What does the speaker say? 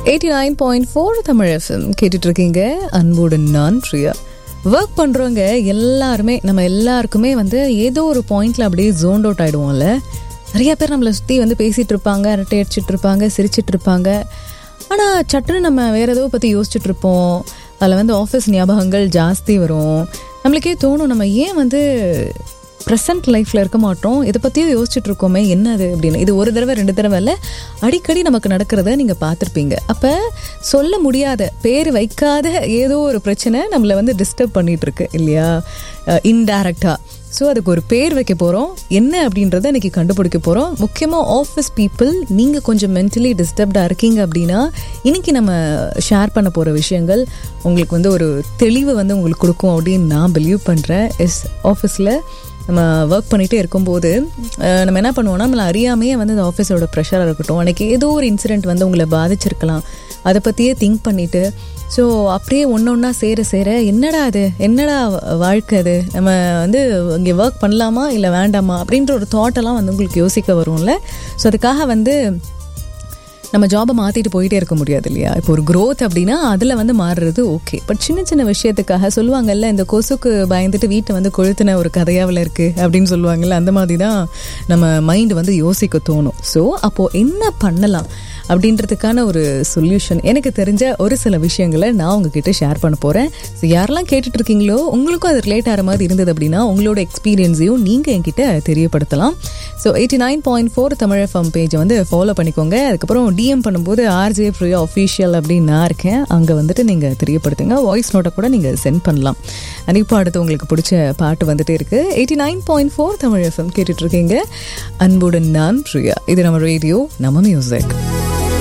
eighty nine point four Tamil FM கேட்டுட்டு இருக்கீங்க அன்போடு நான் பிரியா ஒர்க் பண்ணுறவங்க எல்லாருமே நம்ம எல்லாருக்குமே வந்து ஏதோ ஒரு பாயிண்ட்ல அப்படியே ஜோன் அவுட் ஆயிடுவோம்ல நிறைய பேர் நம்மளை சுற்றி வந்து பேசிகிட்டு இருப்பாங்க அரட்டை அடிச்சிட்டு இருப்பாங்க சிரிச்சிட்டு இருப்பாங்க ஆனால் சட்டுன்னு நம்ம வேற ஏதோ பற்றி யோசிச்சுட்டு இருப்போம் அதில் வந்து ஆஃபீஸ் ஞாபகங்கள் ஜாஸ்தி வரும் நம்மளுக்கே தோணும் நம்ம ஏன் வந்து ப்ரெசன்ட் லைஃப்பில் இருக்க மாட்டோம் இதை பற்றியும் யோசிச்சுட்டு இருக்கோமே என்ன அது அப்படின்னு இது ஒரு தடவை ரெண்டு தடவை இல்லை அடிக்கடி நமக்கு நடக்கிறத நீங்கள் பார்த்துருப்பீங்க அப்போ சொல்ல முடியாத பேர் வைக்காத ஏதோ ஒரு பிரச்சனை நம்மளை வந்து டிஸ்டர்ப் பண்ணிட்டு இருக்கு இல்லையா இன்டைரக்டாக ஸோ அதுக்கு ஒரு பேர் வைக்க போகிறோம் என்ன அப்படின்றத இன்னைக்கு கண்டுபிடிக்க போகிறோம் முக்கியமாக ஆஃபீஸ் பீப்புள் நீங்கள் கொஞ்சம் மென்டலி டிஸ்டர்ப்டாக இருக்கீங்க அப்படின்னா இன்னைக்கு நம்ம ஷேர் பண்ண போகிற விஷயங்கள் உங்களுக்கு வந்து ஒரு தெளிவு வந்து உங்களுக்கு கொடுக்கும் அப்படின்னு நான் பிலீவ் பண்ணுறேன் எஸ் ஆஃபீஸில் நம்ம ஒர்க் பண்ணிகிட்டே இருக்கும்போது அஹ், நம்ம என்ன பண்ணுவோம்னா நம்மளை அறியாமையே வந்து அந்த ஆஃபீஸோட ப்ரெஷராக இருக்கட்டும் அன்றைக்கி ஏதோ ஒரு இன்சிடெண்ட் வந்து உங்களை பாதிச்சிருக்கலாம் அதை பற்றியே திங்க் பண்ணிவிட்டு ஸோ அப்படியே ஒன்று ஒன்றா சேர சேர என்னடா அது என்னடா வாழ்க்கை அது நம்ம வந்து இங்கே ஒர்க் பண்ணலாமா இல்லை வேண்டாமா அப்படின்ற ஒரு தாட்டெல்லாம் வந்து உங்களுக்கு யோசிக்க வரும்ல ஸோ அதுக்காக வந்து நம்ம ஜாபை மாற்றிட்டு போயிட்டே இருக்க முடியாது இல்லையா இப்போ ஒரு growth அப்படின்னா அதில் வந்து மாறுறது ஓகே பட் சின்ன சின்ன விஷயத்துக்காக சொல்லுவாங்கல்ல இந்த கொசுக்கு பயந்துட்டு வீட்டை வந்து கொளுத்துன ஒரு கதையாவில் இருக்குது அப்படின்னு சொல்லுவாங்கல்ல அந்த மாதிரி தான் நம்ம மைண்ட் வந்து யோசிக்க தோணும் ஸோ அப்போது என்ன பண்ணலாம் அப்படின்றதுக்கான ஒரு சொல்யூஷன் எனக்கு தெரிஞ்ச ஒரு சில விஷயங்களை நான் உங்ககிட்ட ஷேர் பண்ண போகிறேன் ஸோ யாரெல்லாம் கேட்டுட்டு இருக்கீங்களோ உங்களுக்கும் அது ரிலேட் ஆகிற மாதிரி இருந்தது அப்படின்னா உங்களோட எக்ஸ்பீரியன்ஸையும் நீங்கள் என்கிட்ட தெரியப்படுத்தலாம் so eighty nine point four Tamil FM பேஜை வந்து ஃபாலோ பண்ணிக்கோங்க அதுக்கப்புறம் டிஎம் பண்ணும்போது ஆர்ஜே ஃப்ரீயா அஃபீஷியல் அப்படின்னு நான் இருக்கேன் அங்கே வந்துட்டு நீங்கள் தெரியப்படுத்துங்க வாய்ஸ் நோட்டை கூட நீங்கள் சென்ட் பண்ணலாம் இப்போ அடுத்து உங்களுக்கு பிடிச்ச பாட்டு வந்துட்டே இருக்கு eighty nine point four Tamil FM கேட்டுட்டு இருக்கீங்க அன்புடன் நான் பிரியா இது நம்ம ரேடியோ நம்ம மியூசிக்